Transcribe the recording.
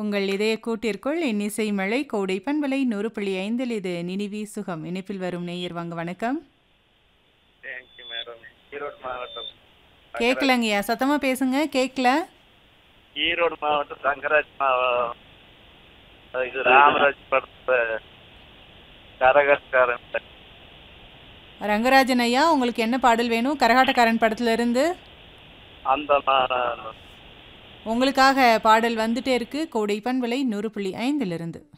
உங்கள் இதய கூட்டிற்குள் இன்னிசை மழை கோடை பண்பலை நூறு புள்ளி ஐந்தில் இது நினிவி சுகம் இணைப்பில் வரும் நேயர் வாங்க வணக்கம் தேங்க்யூ மேடம் ஈரோடு மாவட்டம் கேட்கலங்கய்யா சத்தமா பேசுங்க கேட்கல ஈரோடு மாவட்டம் தங்கராஜ் மாவட்டம் இது ராமராஜ் படத்துல கரகக்காரன் ரங்கராஜன் ஐயா உங்களுக்கு என்ன பாடல் வேணும் கரகாட்டக்காரன் படத்துல இருந்து அந்த மா- உங்களுக்காக பாடல் வந்துட்டே இருக்கு கோடை பண்பலை நூறு புள்ளி ஐந்திலிருந்து